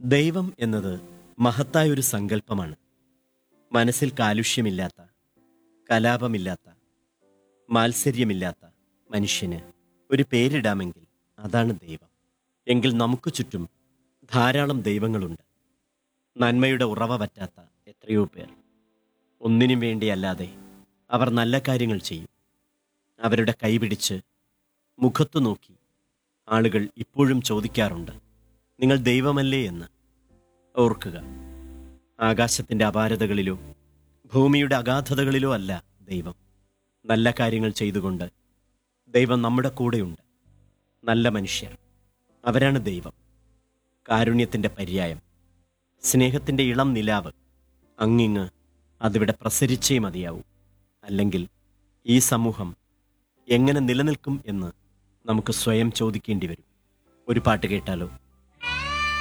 ദൈവം എന്നത് മഹത്തായ ഒരു സങ്കല്പമാണ് മനസ്സിൽ കാലുഷ്യമില്ലാത്ത കലാപമില്ലാത്ത മാത്സര്യമില്ലാത്ത മനുഷ്യന് ഒരു പേരിടാമെങ്കിൽ അതാണ് ദൈവം എങ്കിൽ നമുക്ക് ചുറ്റും ധാരാളം ദൈവങ്ങളുണ്ട് നന്മയുടെ ഉറവ പറ്റാത്ത എത്രയോ പേർ ഒന്നിനും വേണ്ടിയല്ലാതെ അവർ നല്ല കാര്യങ്ങൾ ചെയ്യും അവരുടെ കൈപിടിച്ച് മുഖത്തു നോക്കി ആളുകൾ ഇപ്പോഴും ചോദിക്കാറുണ്ട് നിങ്ങൾ ദൈവമല്ലേ എന്ന് ഓർക്കുക ആകാശത്തിൻ്റെ അപാരതകളിലോ ഭൂമിയുടെ അഗാധതകളിലോ അല്ല ദൈവം നല്ല കാര്യങ്ങൾ ചെയ്തുകൊണ്ട് ദൈവം നമ്മുടെ കൂടെയുണ്ട് നല്ല മനുഷ്യർ അവരാണ് ദൈവം കാരുണ്യത്തിൻ്റെ പര്യായം സ്നേഹത്തിൻ്റെ ഇളം നിലാവ് അങ്ങിങ്ങ് അതിവിടെ പ്രസരിച്ചേ മതിയാവൂ അല്ലെങ്കിൽ ഈ സമൂഹം എങ്ങനെ നിലനിൽക്കും എന്ന് നമുക്ക് സ്വയം ചോദിക്കേണ്ടി വരും ഒരു പാട്ട് കേട്ടാലോ